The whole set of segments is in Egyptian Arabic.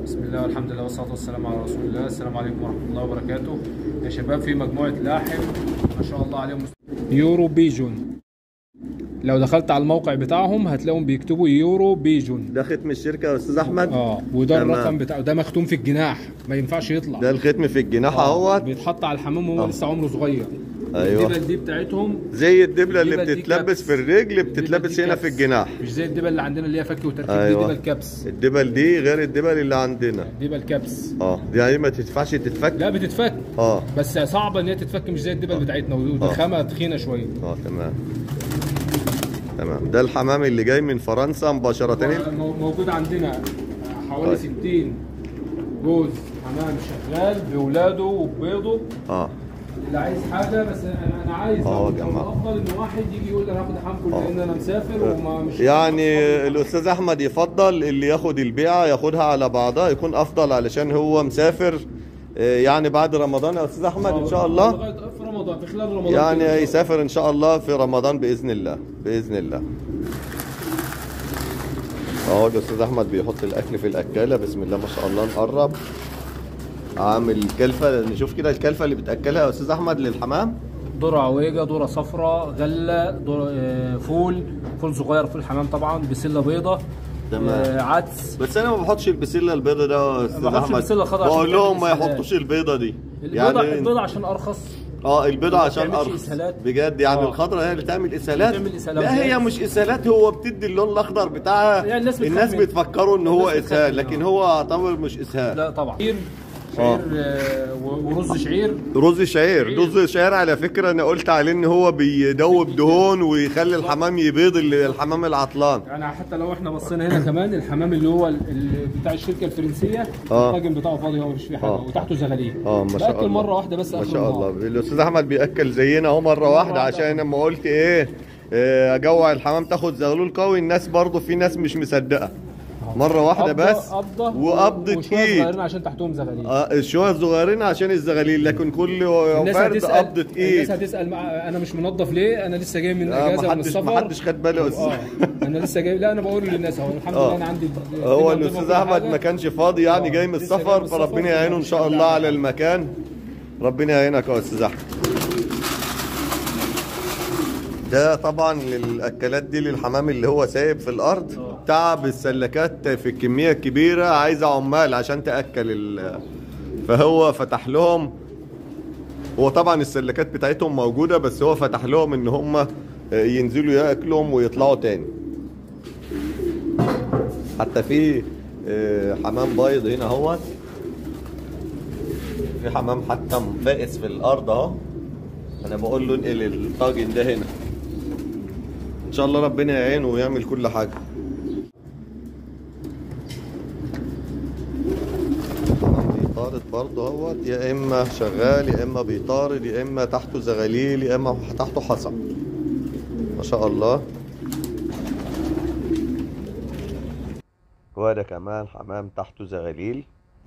بسم الله والحمد لله والصلاة والسلام على رسول الله السلام عليكم ورحمة الله وبركاته يا شباب في مجموعة لاحم ما شاء الله عليهم يورو بيجون لو دخلت على الموقع بتاعهم هتلاقيهم بيكتبوا يورو بيجون ده ختم الشركه يا استاذ احمد اه وده تمام. الرقم بتاعه ده مختوم في الجناح ما ينفعش يطلع ده الختم في الجناح آه، اهوت بيتحط على الحمام وهو آه. لسه عمره صغير أيوة. الدبل دي بتاعتهم زي الدبله اللي الدبل دي بتتلبس كبس. في الرجل الدبل بتتلبس دي هنا كبس. في الجناح مش زي الدبل اللي عندنا اللي هي فك وتركيب أيوة. دي دبل كبس الدبل دي غير الدبل اللي عندنا دبل كبس اه دي يعني ما تنفعش تتفك لا بتتفك اه بس صعبه ان هي تتفك مش زي الدبل بتاعتنا ودي آه. خامه تخينه شويه اه تمام تمام ده الحمام اللي جاي من فرنسا مباشره مو- موجود عندنا حوالي طيب. 60 جوز حمام شغال باولاده وببيضه اه اللي عايز حاجه بس انا أنا عايز آه، أو جماعة. الافضل ان واحد يجي يقول لي انا هاخد حمام آه. لان انا مسافر وما مش يعني الاستاذ احمد يفضل اللي ياخد البيعه ياخدها على بعضها يكون افضل علشان هو مسافر آه، يعني بعد رمضان يا استاذ احمد ان شاء الله لغايه في رمضان في خلال رمضان يعني كده. يسافر ان شاء الله في رمضان باذن الله باذن الله اهو الاستاذ احمد بيحط الاكل في الاكاله بسم الله ما شاء الله نقرب عامل كلفه نشوف كده الكلفه اللي بتاكلها يا استاذ احمد للحمام ذره عويجه ذره صفراء غله ذرة آه، فول فول صغير فول حمام طبعا بسله بيضه تمام. آه، عدس بس انا ما بحطش البسله البيضه ده يا استاذ بحطش احمد البسلة الخضراء عشان بقول لهم تعمل ما إسهالات. يحطوش البيضه دي البيضه البيضه عشان ارخص اه البيضة ما عشان بتعملش ارخص إسهالات. بجد يعني آه. الخضرا هي اللي تعمل اسهالات بتعمل إسهالات لا هي بجد. مش اسهالات هو بتدي اللون الاخضر بتاعها يعني الناس الناس بتخمن. بتفكروا ان هو الناس اسهال بتخمن، لكن آه. هو يعتبر مش اسهال لا طبعا شعير شعير آه، و- ورز شعير رز شعير رز شعير على فكرة انا قلت عليه ان هو بيدوب دهون ويخلي الحمام يبيض ال- الحمام العطلان يعني حتى لو احنا بصينا هنا كمان الحمام اللي هو ال- ال- بتاع الشركه الفرنسيه آه. الطاجن بتاعه فاضي هو مش فيه حاجه آه. وتحته زغاليل اه ما شاء بأكل الله مره واحده بس ما آخر شاء النهار. الله الاستاذ احمد بياكل زينا اهو مره واحده واحدة. عشان لما قلت ايه آه، اجوع الحمام تاخد زغلول قوي الناس برضو في ناس مش مصدقه مره واحده قبضة- بس قبضه وقبضه وشوية ايد صغيرين عشان تحتهم زغاليل اه شويه صغيرين عشان الزغاليل لكن كل الناس فرد هتسال قبضه الناس ايد هتسال مع... انا مش منظف ليه انا لسه جاي من آه، اجازه من محدش السفر محدش خد باله يا أستاذ. اه انا لسه جاي لا انا بقول للناس اهو الحمد آه. لله انا عندي هو الدنيا الاستاذ نظيفة وكل احمد حاجة. ما كانش فاضي يعني آه، جاي من لسه جاي من السفر السفر، فربنا يعينه ان شاء الله على المكان ربنا يعينك يا استاذ احمد ده طبعا للاكلات دي للحمام اللي هو سايب في الارض تعب السلكات في الكميه الكبيره عايزه عمال عشان تاكل ال... فهو فتح لهم هو طبعا السلكات بتاعتهم موجوده بس هو فتح لهم ان هم ينزلوا ياكلهم ويطلعوا تاني حتى في آه، حمام بيض هنا اهوت في حمام حتى فائس في الارض اهو انا بقول له انقل الطاجن ده هنا ان شاء الله ربنا يعينه ويعمل كل حاجه حمام بيطارد برضه اهوت يا اما شغال يا اما بيطارد يا اما تحته زغاليل يا اما تحته حصى ما شاء الله وده كمان حمام تحته زغاليل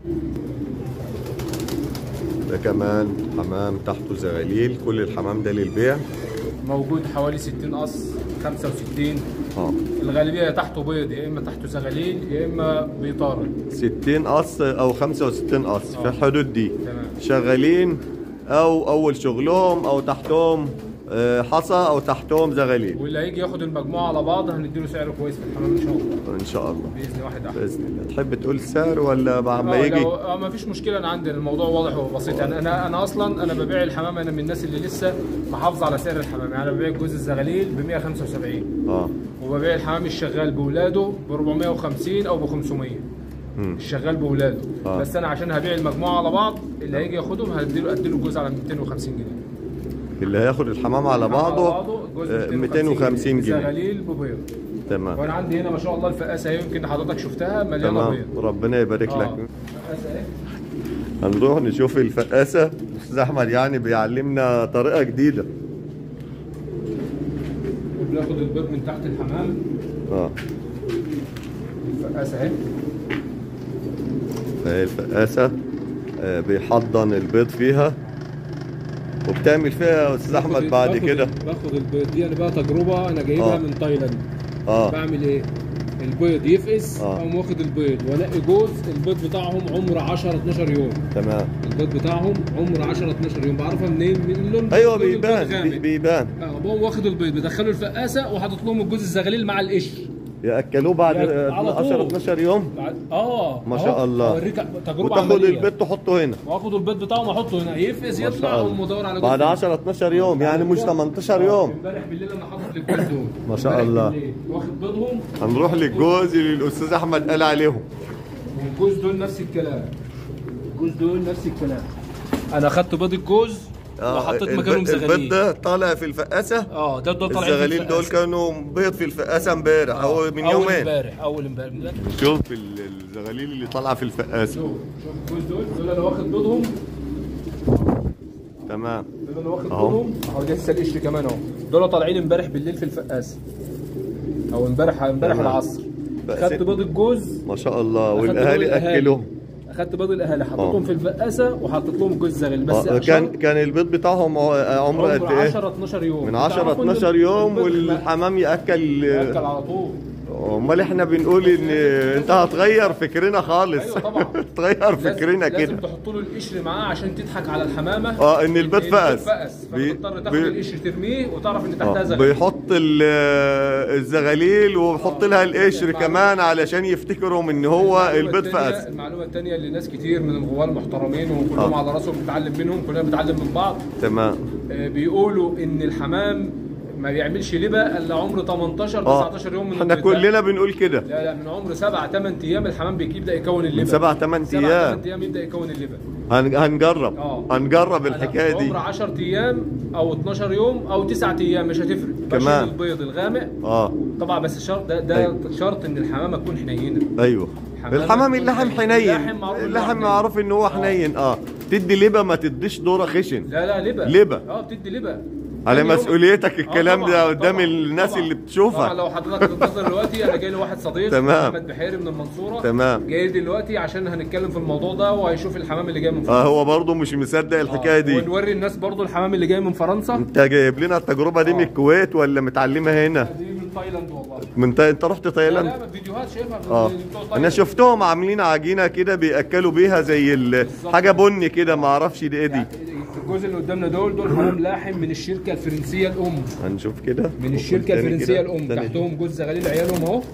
ده كمان حمام تحته زغاليل كل الحمام ده للبيع موجود حوالي 60 قص 65 اه الغالبيه تحته بيض يا اما تحته زغاليل يا اما بيطارد 60 قص او 65 قص في آه. الحدود دي تمام شغالين او اول شغلهم او تحتهم آه، حصى او تحتهم زغاليل واللي هيجي ياخد المجموعه على بعض هنديله سعر كويس في الحمام ان شاء الله ان شاء الله باذن واحد احد باذن الله تحب تقول سعر ولا بعد ما آه، يجي لو آه ما فيش مشكله انا عندي الموضوع واضح وبسيط يعني انا انا اصلا انا ببيع الحمام انا من الناس اللي لسه محافظ على سعر الحمام يعني انا ببيع جوز الزغاليل ب 175 اه وببيع الحمام الشغال باولاده ب 450 او ب 500 مم. الشغال باولاده آه. بس انا عشان هبيع المجموعه على بعض اللي هيجي ياخدهم هديله اديله الجوز على 250 جنيه اللي هياخد الحمام على بعضه الجوز آه، 250 جنيه زغاليل ببيض تمام وانا عندي هنا ما شاء الله الفقاسه اهي يمكن حضرتك شفتها مليانه تمام بيض ربنا يبارك اه لك الفقاسه اهي هنروح نشوف الفقاسة أستاذ أحمد يعني بيعلمنا طريقة جديدة وبناخد البيض من تحت الحمام اه الفقاسه اهي فهي الفقاسة آه، بيحضن البيض فيها وبتعمل فيها يا أستاذ أحمد باخد- بعد باخد- كده باخد البيض دي انا بقى تجربه انا جايبها آه. من تايلاند اه بعمل ايه البيض يفقس آه. اقوم واخد البيض والاقي جوز البيض بتاعهم عمر 10 12 يوم تمام البيض بتاعهم عمر 10 12 يوم بعرفها منين من اللون ايوه لون البيض بيبان غامق. بي- بيبان اه بقوم واخد البيض بدخله الفقاسه وحاطط لهم الجوز الزغليل مع القشر ياكلوه بعد يا- على طول. 10 12 يوم بعد- اه ما أهو. شاء الله. اوريك تجربه وتاخد عمليه البيض تحطه هنا واخد البيض بتاعهم احطه هنا يفقس ما يطلع شاء اقوم الله مدور على بعد جوز 10 12 يوم يعني مش 18 يوم امبارح بالليل انا حاطط الجوز دول ما شاء امبارح الله. بالليل. واخد بيضهم هنروح للجوز اللي الاستاذ احمد قال عليهم والجوز دول نفس الكلام الجوز دول نفس الكلام انا خدت بيض الجوز وحطيت الب- مكانهم البيض زغاليل ده طالع في الفقاسه اه ده دول طالعين في الزغاليل دول الفقاسة. كانوا بيض في الفقاسه امبارح او من اول يومين امبارح اول امبارح شوف ال- الزغاليل اللي طالعه في الفقاسه شوف شوف الجوز دول دول انا واخد بيضهم تمام دول انا واخد أهو. بيضهم اهو ده لسه القشر كمان اهو دول طالعين امبارح بالليل في الفقاسه او امبارح امبارح تمام. العصر بس- خدت بيض الجوز ما شاء الله أخدت بيض والاهالي الأهالي. اكلوهم اخدت بيض الاهالي حطيتهم آه. في الفقاسه وحطيت لهم جوز زغل بس آه، عشان كان كان البيض بتاعهم ع- عمره قد ايه 10 12 يوم من 10 تعرفوا إن 12 يوم البيض والحمام ياكل ياكل على طول امال احنا بنقول ان انت هتغير فكرنا خالص أيوة طبعا. تغير لازم- فكرنا لازم كده تحط له القشر معاه عشان تضحك على الحمامه اه، إن البيض فقس. فقس بي- فبتضطر تاخد بي- القشر ترميه وتعرف ان آه، تحتها زغل بيحط ال- الزغاليل وبيحط لها القشر المعلومة- كمان علشان يفتكروا ان هو المعلومة البيض التانية- فقس المعلومه الثانيه اللي ناس كتير من الغوال محترمين وكلهم آه. على راسهم بنتعلم منهم كلنا بنتعلم من بعض تمام آه، بيقولوا ان الحمام ما بيعملش لبا الا عمر 18 اه 19 يوم من احنا البيض. كلنا بنقول كده لا لا من عمر 7 8 ايام الحمام بيبدا يكون اللبن من سبعة تمن سبعة أيام. تمن ايام يبدا يكون اللبن هن- هنجرب اه هنجرب أنا الحكايه في دي عمر 10 ايام او 12 يوم او 9 ايام مش هتفرق بشيل كمان. البيض الغامق اه طبعا بس الشرط ده ده أيوة. شرط ان الحمامه تكون حنينه ايوه حمام الحمام يكون اللحم حنين. حنين اللحم معروف إن هو اللحم حنين. معروف ان هو آه. حنين اه تدي لبه ما تديش دوره خشن لا لا لبا لبا. اه بتدي لبا على تاني يوم- مسؤوليتك الكلام طبعاً، ده قدام طبعاً، الناس طبعاً. اللي بتشوفك. طبعا لو حضرتك تنتظر دلوقتي انا جاي لي واحد صديق تمام. محمد بحيري من المنصوره تمام. جاي دلوقتي عشان هنتكلم في الموضوع ده وهيشوف الحمام اللي جاي من فرنسا اه هو برضه مش مصدق الحكايه دي ونوري الناس برضو الحمام اللي جاي من فرنسا انت جايب لنا التجربه دي من آه. الكويت ولا متعلمها هنا دي من تايلاند والله من تا... انت رحت لا تايلاند لا فيديوهات شايفها في اه بتوع انا تايلاند. شفتهم عاملين عجينه كده بياكلوا بيها زي ال... حاجه بني كده ما اعرفش دي ايه دي الجزء اللي قدامنا دول دول حمام لاحم من الشركه الفرنسيه الام هنشوف كده من الشركه تاني الفرنسيه كده. الام تاني. تحتهم جوز زغاليل عيالهم اهو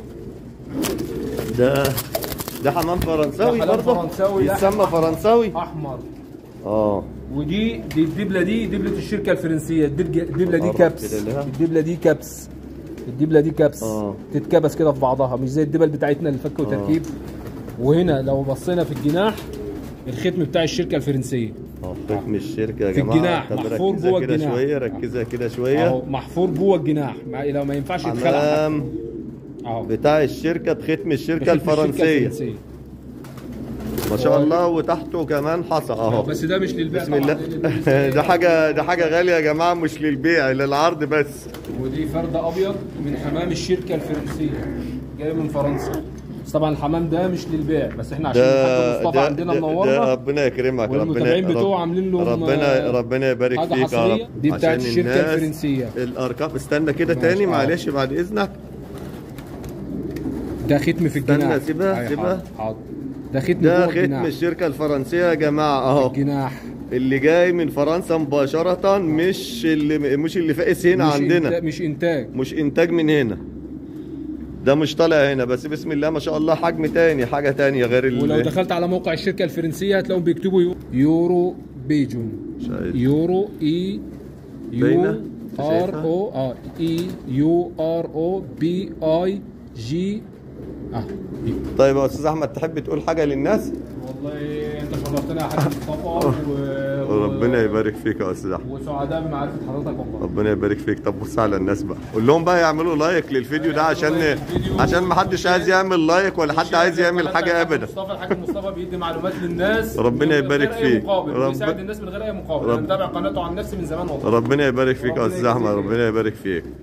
ده ده حمام فرنساوي ده حمام برضه فرنساوي، يتسمى لحم فرنساوي احمر اه ودي دي الدبله دي دبله الشركه الفرنسيه الدبله الدبلة دي قرب كبس كده لها. الدبله دي كبس الدبله دي كبس آه. تتكبس كده في بعضها مش زي الدبل بتاعتنا اللي فك وتركيب وهنا لو بصينا في الجناح الختم بتاع الشركه الفرنسيه اه ختم الشركه يا في جماعه الجناح، طب محفور ركزها جوه كده الجناح. شويه ركزها كده شويه اهو محفور جوه الجناح ما لو ما ينفعش يتخلع حمام اهو بتاع الشركه بختم الشركه بختم الفرنسيه ما شاء الله وتحته كمان حصى اهو بس ده مش للبيع بسم الله طبعاً. ده حاجه ده حاجه غاليه يا جماعه مش للبيع للعرض بس ودي فرد ابيض من حمام الشركه الفرنسيه جاي من فرنسا بس طبعا الحمام ده مش للبيع بس احنا عشان ده الحاج مصطفى ده, عندنا ده, ده منورنا ربنا يكرمك ربنا والمتابعين بتوعه عاملين لهم، ربنا آه، ربنا يبارك حاجة فيك يا حصرية. رب دي بتاعت عشان الشركة الناس الفرنسية. الارقام استنى كده ماشي، تاني آه. معلش بعد اذنك ده ختم في الجناح استنى، سيبها، أيوة، سيبها. حاضر، حاضر ده ختم ده جوه ختم الجناح الشركه الفرنسيه يا جماعه اهو الجناح اللي جاي من فرنسا مباشره مش اللي مش اللي فاقس هنا مش عندنا إنتاج مش انتاج مش انتاج من هنا ده مش طالع هنا بس بسم الله ما شاء الله حجم تاني حاجه تانية غير ال- ولو دخلت على موقع الشركه الفرنسيه هتلاقيهم بيكتبوا يو- يورو بيجون شايف. يورو اي باينة؟ يو ار شايفها؟ او اه اي يو ار او بي اي جي اه طيب يا استاذ احمد تحب تقول حاجه للناس والله انت شرفتنا يا حاج مصطفى و... و- ربنا يبارك فيك يا استاذ احمد وسعداء بمعرفه حضرتك والله ربنا يبارك فيك طب بص على الناس بقى قول لهم بقى يعملوا لايك للفيديو ده عشان عشان ما حدش عايز يعمل لايك ولا حد عايز يعمل حاجه ابدا مصطفى الحاج مصطفى بيدي معلومات للناس ربنا من غير يبارك أي فيك. مقابل رب- بيساعد الناس من غير اي مقابل رب- انا متابع قناته عن نفسي من زمان والله ربنا يبارك فيك يا ربنا استاذ احمد يجزيك. ربنا يبارك فيك